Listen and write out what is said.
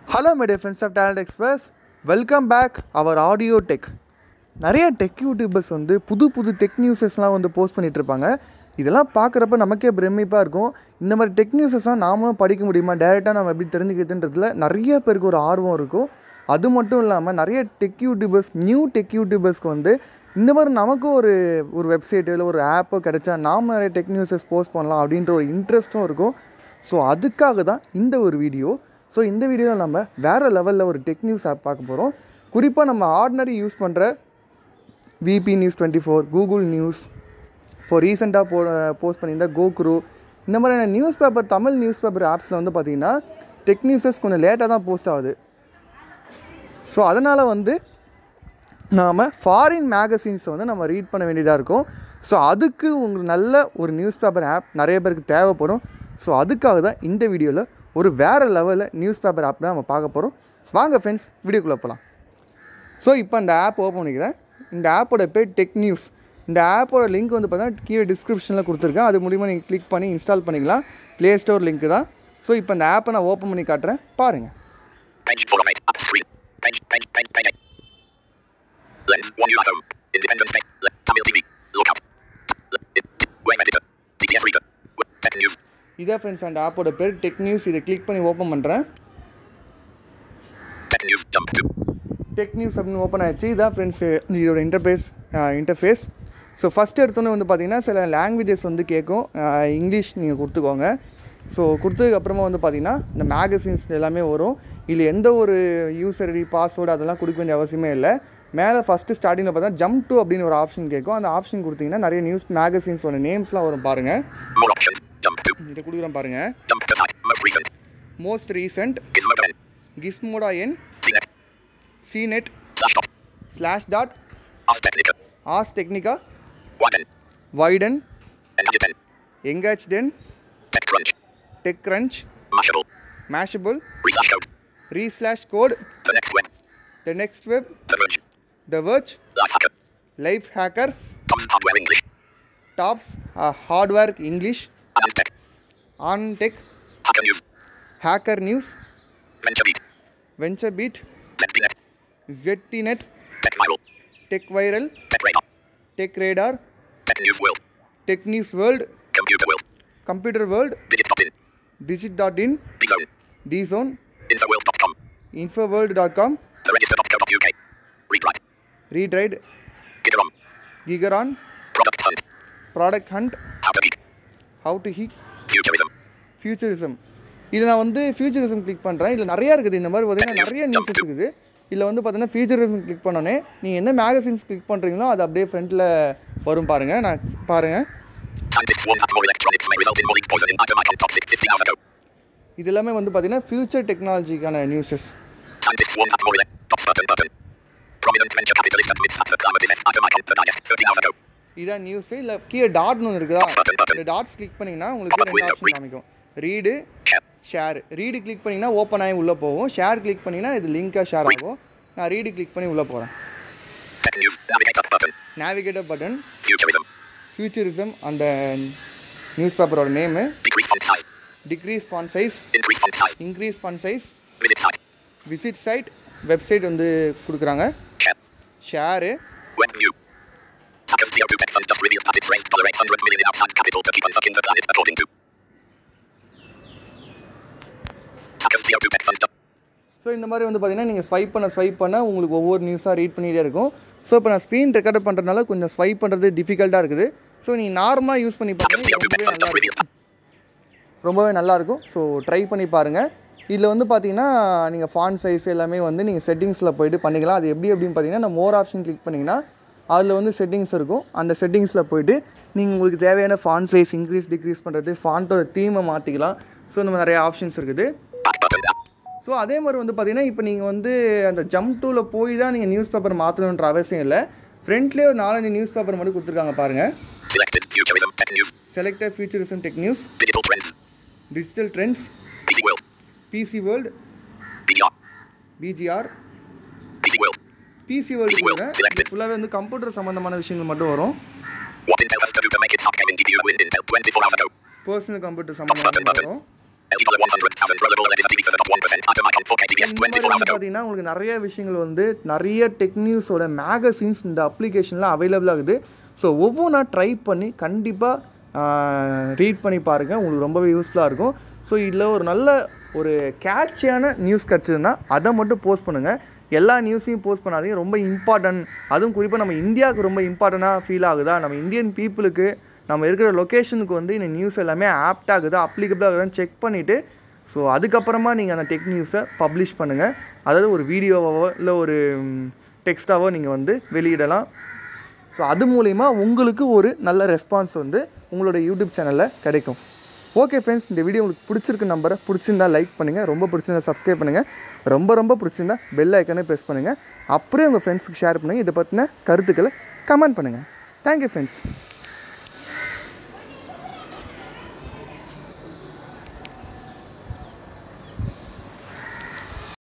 Hello my friends of Talent Express welcome back our audio tech நிறைய tech YouTubers வந்து புது புது tech நியூஸஸ்லாம் வந்து போஸ்ட் பண்ணிட்டு இருப்பாங்க இதெல்லாம் பார்க்குறப்ப நமக்கே பிரமிப்பாக இருக்கும் இந்த மாதிரி டெக் நியூஸஸ்லாம் நாமளும் படிக்க முடியுமா டேரெக்டாக நம்ம எப்படி தெரிஞ்சுக்கிறதுன்றதுல நிறைய பேருக்கு ஒரு ஆர்வம் இருக்கும் அது மட்டும் இல்லாமல் நிறைய டெக் யூடியூபர்ஸ் நியூ டெக் யூடியூபர்ஸ்க்கு வந்து இந்த மாதிரி நமக்கும் ஒரு ஒரு வெப்சைட்டோ இல்லை ஒரு ஆப்போ கிடைச்சா நாம நிறைய டெக் நியூஸஸ் போஸ்ட் பண்ணலாம் அப்படின்ற ஒரு இன்ட்ரெஸ்ட்டும் இருக்கும் ஸோ அதுக்காக தான் இந்த ஒரு வீடியோ ஸோ இந்த வீடியோவில் நம்ம வேறு லெவலில் ஒரு டெக் நியூஸ் ஆப் பார்க்க போகிறோம் குறிப்பாக நம்ம ஆர்டினரி யூஸ் பண்ணுற VP news twenty four Google news இப்போ ரீசெண்டாக போ போஸ்ட் பண்ணியிருந்த கோக்ரு இந்த மாதிரியான newspaper Tamil newspaper ஆப்ஸில் வந்து பார்த்திங்கன்னா டெக் நியூஸஸ் கொஞ்சம் லேட்டாக தான் போஸ்ட் ஆகுது ஸோ அதனால் வந்து நாம் ஃபாரின் மேகசின்ஸை வந்து நம்ம ரீட் பண்ண வேண்டியதாக இருக்கும் ஸோ அதுக்கு உங்களுக்கு நல்ல ஒரு நியூஸ் பேப்பர் ஆப் நிறைய பேருக்கு தேவைப்படும் ஸோ அதுக்காக தான் இந்த வீடியோவில் ஒரு வேறு லெவலில் நியூஸ் பேப்பர் ஆப் தான் நம்ம பார்க்க போகிறோம் வாங்க ஃப்ரெண்ட்ஸ் வீடியோக்குள்ளே போகலாம் ஸோ இப்போ இந்த ஆப் ஓப்பன் பண்ணிக்கிறேன் இந்த ஆப்போட பேர் டெக் நியூஸ் இந்த ஆப்போட லிங்க் வந்து பார்த்தீங்கன்னா கீழே டிஸ்கிரிப்ஷனில் கொடுத்துருக்கேன் அது மூலிமா நீங்கள் கிளிக் பண்ணி இன்ஸ்டால் பண்ணிக்கலாம் ப்ளே ஸ்டோர் லிங்க் தான் ஸோ இப்போ இந்த ஆப்பை நான் ஓப்பன் பண்ணி காட்டுறேன் பாருங்கள் Page 4 of 8. Up screen. Page, page, page, page 8. Lens 1 UI home. Independent space. Le- Tamil TV. Lookout. Le- it- Wave editor. DTS reader. W- Tech news. இதான் friends அந்த ஆப்போட பேர் டெக் நியூஸ் இதை கிளிக் பண்ணி open பண்ணுறேன் Tech news. Jump to. Tech news அப்படின்னு open ஆயிடுச்சு இதான் ஃப்ரெண்ட்ஸு இதோட இன்டர்ஃபேஸ் இன்டர்ஃபேஸ் ஸோ ஃபஸ்ட் எடுத்தோன்னே வந்து பார்த்தீங்கன்னா சில லாங்குவேஜஸ் வந்து கேட்கும் அஹ், இங்கிலீஷ் நீங்கள் கொடுத்துக்கோங்க ஸோ கொடுத்ததுக்கப்புறமா வந்து பார்த்தீங்கன்னா இந்த மேகசின்ஸ் எல்லாமே வரும் இதில் எந்த ஒரு யூசர் ஐடி பாஸ்வேர்டு அதெல்லாம் கொடுக்க வேண்டிய அவசியமே இல்லை மேலே ஃபஸ்ட்டு ஸ்டார்டிங்கில் பார்த்தா ஜம்ப் டு அப்படின்னு ஒரு ஆப்ஷன் கேட்கும் அந்த ஆப்ஷன் கொடுத்தீங்கன்னா நிறைய நியூஸ் மேகசின்ஸோட நேம்ஸ்லாம் வரும் பாருங்கள் More options. Jump to. இதை கொடுக்குறேன் பாருங்கள் Jump to site. Most recent. Most recent Gizmo N. Gizmodo N CNET. CNET Slash dot. Slash dot Ars Technica. Ars Technica Widen. Widen Engadget N. எங்கேஜ்டென் TechCrunch. TechCrunch Mashable. Mashable Reslash code. Re slash code The next web. The next web The Verge. The Verge Life hacker. Lifehacker Tom's Hardware English. Tom's Hardware English Anand Tech. AnandTech Hacker News. Hacker News Venture Beat. VentureBeat ZDNet. ZDNet Tech Viral. Tech viral Tech Radar. Tech radar Tech News World. Tech news world Computer World. Computer world Digit.in. Digit dot in DZone. D zone Infoworld.com. Info world dot com The Register.co.uk. Readwrite. ReadWrite Gigaron. கிகரான் Product Hunt. Product hunt How to Geek. How to geek Futurism. Futurism இதில் நான் வந்து futurism click பண்ணுறேன் இதில் நிறையா இருக்குது இந்த மாதிரி பார்த்தீங்கன்னா நிறைய நியூஸஸ் இருக்குது இதில் வந்து பார்த்தீங்கன்னா ஃபியூச்சரிசம் கிளிக் பண்ணோன்னே நீங்கள் என்ன மேகசின்ஸ் கிளிக் பண்ணுறீங்களோ அது அப்படியே ஃப்ரண்ட்டில் வரும் பாருங்கள் நான் பாருங்கள் Scientists warn that more electronics may result in more leak poison in item icon toxic 15 hours ago. இது எல்லாமே வந்து பார்த்தீங்கன்னா ஃபியூச்சர் டெக்னாலஜிக்கான newses Scientists warn that more elec- top button button. Prominent venture capitalist admits that the climate is item icon the digest 30 hours ago. இதான் news இல்லை கீழே டாட்னு ஒன்று இருக்குதா இந்த டாட்ஸ் கிளிக் பண்ணிங்கன்னா உங்களுக்கு ரெண்டு ஆப்ஷன் காமிக்கும் read Share. Share read click பண்ணிங்கன்னா ஓப்பன் ஆகி உள்ளே போகும் ஷேர் கிளிக் பண்ணிங்கன்னா இது லிங்காக ஷேர் ஆகும் நான் ரீடு கிளிக் பண்ணி உள்ளே போகிறேன் Tech news. Navigate up button. Navigator button Futurism. Futurism அந்த நியூஸ் பேப்பரோட name Decrease font size. Degrees PAN size Increase font size. Increase fun size Visit site. Visit side website வந்து கொடுக்குறாங்க Share. Share Web view. Sacker's CO2 tech fund just revealed that it's raised $800 million in outside capital to keep on fucking the planet according to. Sacker's CO2 tech fund just so இந்த மாதிரி வந்து பார்த்தீங்கன்னா நீங்கள் swipe பண்ண swipe பண்ண உங்களுக்கு ஒவ்வொரு நியூஸாக ரீட் பண்ணிகிட்டே இருக்கும் ஸோ இப்போ நான் ஸ்க்ரீன் ரெக்கார்ட் பண்ணுறதுனால கொஞ்சம் ஸ்வைப் பண்ணுறது டிஃபிகல்ட்டாக இருக்குது ஸோ நீங்கள் நார்மலாக யூஸ் பண்ணி Sacker's பாருங்கள் CO2 tech ரொம்பவே fund நல்லா just இருக்கும் revealed that. ரொம்பவே நல்லாயிருக்கும் ஸோ ட்ரை பண்ணி பாருங்கள் இதில் வந்து பார்த்தீங்கன்னா நீங்கள் ஃபான் சைஸ் எல்லாமே வந்து நீங்கள் செட்டிங்ஸில் போயிட்டு பண்ணிக்கலாம் அது எப்படி அப்படின்னு பார்த்தீங்கன்னா நான் மோர் ஆப்ஷன் கிளிக் பண்ணிங்கன்னா அதில் வந்து செட்டிங்ஸ் இருக்கும் அந்த செட்டிங்ஸில் போயிட்டு நீங்கள் உங்களுக்கு தேவையான ஃபான் சைஸ் இன்க்ரீஸ் டிக்ரீஸ் பண்ணுறது ஃபாண்ட்டோட தீமை மாற்றிக்கலாம் ஸோ இந்த மாதிரி நிறைய ஆப்ஷன்ஸ் இருக்குது Back button. App. ஸோ அதே மாதிரி வந்து பார்த்தீங்கன்னா இப்போ நீங்கள் வந்து அந்த ஜம்ப் டூவில் போய் தான் நீங்கள் நியூஸ் பேப்பர் மாற்றணுன்ற அவசியம் இல்லை ஃப்ரண்ட்லேயே ஒரு நாலஞ்சு நியூஸ் பேப்பர் மட்டும் கொடுத்துருக்காங்க பாருங்கள் Selected futurism tech news. Selected Futurism tech news Digital trends. Digital Trends PC world. PC World BDR. BGR PC world. PC World PC World, selected. ஃபுல்லாகவே வந்து கம்ப்யூட்டர் சம்மந்தமான விஷயங்கள் மட்டும் வரும் What Intel has to do to make its hot game in GPU win Intel 24 hours ago. Personal computer சம்மந்தமான button. வரும் LG dollar 100,000 rollable LED is a TV for the top 1%. Item icon 4K TPS இந்த மாதிரி 24 hours வந்து ago. பார்த்தீங்கன்னா உங்களுக்கு நிறைய விஷயங்கள் வந்து நிறைய டெக் நியூஸோட மேகசின்ஸ் இந்த அப்ளிகேஷனில் அவைலபிள் ஆகுது ஸோ ஒவ்வொன்றா ட்ரை பண்ணி கண்டிப்பாக ரீட் பண்ணி பாருங்கள் உங்களுக்கு ரொம்பவே யூஸ்ஃபுல்லாக இருக்கும் ஸோ இதில் ஒரு நல்ல ஒரு கேட்சியான நியூஸ் கிடச்சதுன்னா அதை மட்டும் போஸ்ட் பண்ணுங்கள் எல்லா நியூஸையும் போஸ்ட் பண்ணாதீங்க ரொம்ப இம்பார்ட்டன்ட் அதுவும் குறிப்பாக நம்ம இந்தியாவுக்கு ரொம்ப இம்பார்ட்டண்ட்டாக ஃபீல் ஆகுதா நம்ம இந்தியன் பீப்புளுக்கு நம்ம இருக்கிற லொக்கேஷனுக்கு வந்து இந்த நியூஸ் எல்லாமே ஆப்ட் ஆகுதா அப்ளிகபிள் ஆகுதான்னு செக் பண்ணிவிட்டு ஸோ அதுக்கப்புறமா நீங்கள் அந்த டெக் நியூஸை பப்ளிஷ் பண்ணுங்கள் அதாவது ஒரு வீடியோவாவோ இல்லை ஒரு டெக்ஸ்ட்டாவோ நீங்கள் வந்து வெளியிடலாம் ஸோ அது மூலிமா உங்களுக்கு ஒரு நல்ல ரெஸ்பான்ஸ் வந்து உங்களோட யூடியூப் சேனலில் கிடைக்கும் ஓகே ஃப்ரெண்ட்ஸ் இந்த வீடியோ உங்களுக்கு பிடிச்சிருக்கு நம்பரை பிடிச்சிருந்தா லைக் பண்ணுங்கள் ரொம்ப பிடிச்சிருந்தா சப்ஸ்கிரைப் பண்ணுங்கள் ரொம்ப ரொம்ப பிடிச்சிருந்தா பெல் ஐக்கனே ப்ரெஸ் பண்ணுங்கள் அப்படியே உங்கள் ஃப்ரெண்ட்ஸுக்கு ஷேர் பண்ணுங்கள் இதை பற்றின கருத்துக்களை கமெண்ட் பண்ணுங்கள் தேங்க்யூ ஃப்ரெண்ட்ஸ்